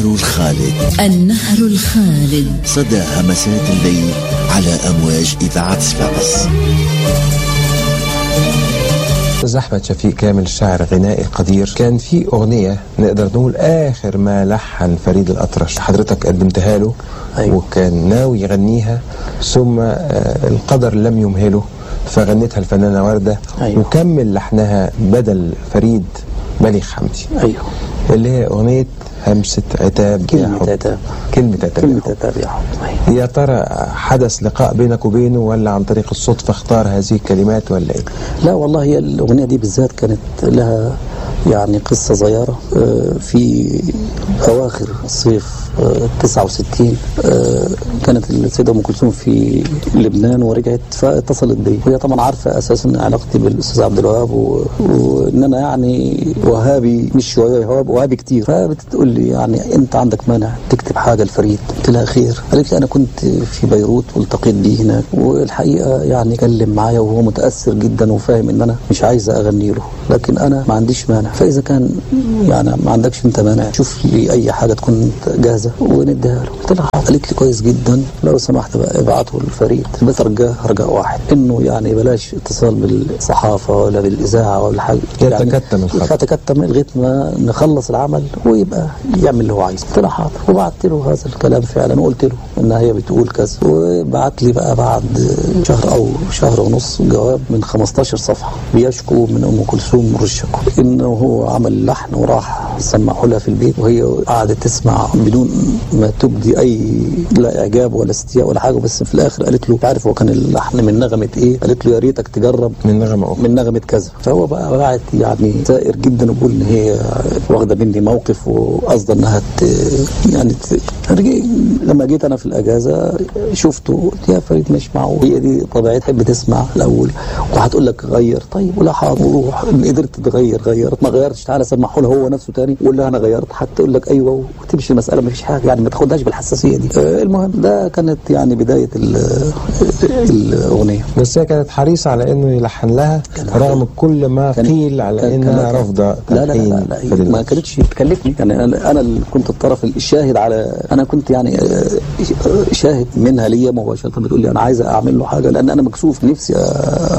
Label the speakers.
Speaker 1: الخالد
Speaker 2: النهر الخالد
Speaker 1: صدى همسات الليل على أمواج إذاعة صفاقس
Speaker 3: أستاذ أحمد شفيق كامل شاعر غنائي قدير كان في أغنية نقدر نقول آخر ما لحن فريد الأطرش حضرتك قدمتها له
Speaker 4: أيوة.
Speaker 3: وكان ناوي يغنيها ثم آه، القدر لم يمهله فغنتها الفنانة وردة
Speaker 4: أيوة.
Speaker 3: وكمل لحنها بدل فريد مليك حمدي
Speaker 4: ايوه
Speaker 3: اللي هي أغنية همسة عتاب يا
Speaker 4: كلمة
Speaker 3: حب.
Speaker 4: عتاب.
Speaker 3: كلمة عتاب يا
Speaker 4: كلمة
Speaker 3: حب.
Speaker 4: عتاب يا حب أيوة.
Speaker 3: يا ترى حدث لقاء بينك وبينه ولا عن طريق الصدفة اختار هذه الكلمات ولا ايه؟
Speaker 4: لا والله هي الأغنية دي بالذات كانت لها يعني قصة صغيرة آه، في أواخر صيف آه، 69 آه، كانت السيدة أم كلثوم في لبنان ورجعت فاتصلت بي وهي طبعا عارفة أساسا علاقتي بالأستاذ عبد الوهاب و- وإن أنا يعني وهابي مش شوية وهاب وهابي كتير فبتقول لي يعني أنت عندك مانع تكتب حاجة لفريد قلت لها خير قالت لي أنا كنت في بيروت والتقيت بيه هناك والحقيقة يعني كلم معايا وهو متأثر جدا وفاهم إن أنا مش عايزة أغني له لكن أنا ما عنديش مانع فإذا كان يعني ما عندكش أنت مانع شوف لي أي حاجة تكون جاهزة ونديها له قلت لها حاضر. قالت لي كويس جدا لو سمحت بقى ابعته لفريد بس رجاه رجاء واحد إنه يعني بلاش اتصال بالصحافة ولا بالإذاعة ولا حاجة
Speaker 3: يتكتم الخط.
Speaker 4: يتكتم لغاية ما نخلص العمل ويبقى يعمل اللي هو عايزه قلت له حاضر وبعت له هذا الكلام فعلا وقلت له ان هي بتقول كذا وبعت لي بقى بعد شهر او شهر ونص جواب من 15 صفحه بيشكو من ام كلثوم مر الشكوى انه هو عمل لحن وراح سمعه لها في البيت وهي قعدت تسمع بدون ما تبدي اي لا اعجاب ولا استياء ولا حاجه بس في الاخر قالت له عارف هو كان اللحن من نغمه ايه؟ قالت له يا ريتك تجرب
Speaker 3: من نغمة أخرى
Speaker 4: من نغمة كذا فهو بقى بعت يعني سائر جدا وبقول ان هي واخده مني موقف وقصده انها ت... يعني ت... رجع- لما جيت انا في الاجازه شفته قلت يا فريد مش معقول هي دي طبيعتها تحب تسمع الاول وهتقول لك غير طيب ولا حاضر وروح إن قدرت تغير غيرت ما غيرتش تعالى سمحه له هو نفسه تاني وقول لها انا غيرت حتى تقول لك ايوه وتمشي المساله ما فيش حاجه يعني ما تاخدهاش بالحساسيه دي آه، المهم ده كانت يعني بدايه ال- الاغنيه
Speaker 3: بس هي كانت حريصة على انه يلحن لها رغم كل ما
Speaker 4: كان-
Speaker 3: قيل على
Speaker 4: كان-
Speaker 3: انها
Speaker 4: كان-
Speaker 3: رافضة
Speaker 4: لا لا لا,
Speaker 3: تلحين
Speaker 4: لا, لا
Speaker 3: فريد
Speaker 4: ما
Speaker 3: الأطرش.
Speaker 4: كانتش تكلفني يعني انا انا اللي كنت الطرف الشاهد على انا كنت يعني آه، شاهد منها ليا مباشره بتقول لي انا عايزه اعمل له حاجه لان انا مكسوف نفسي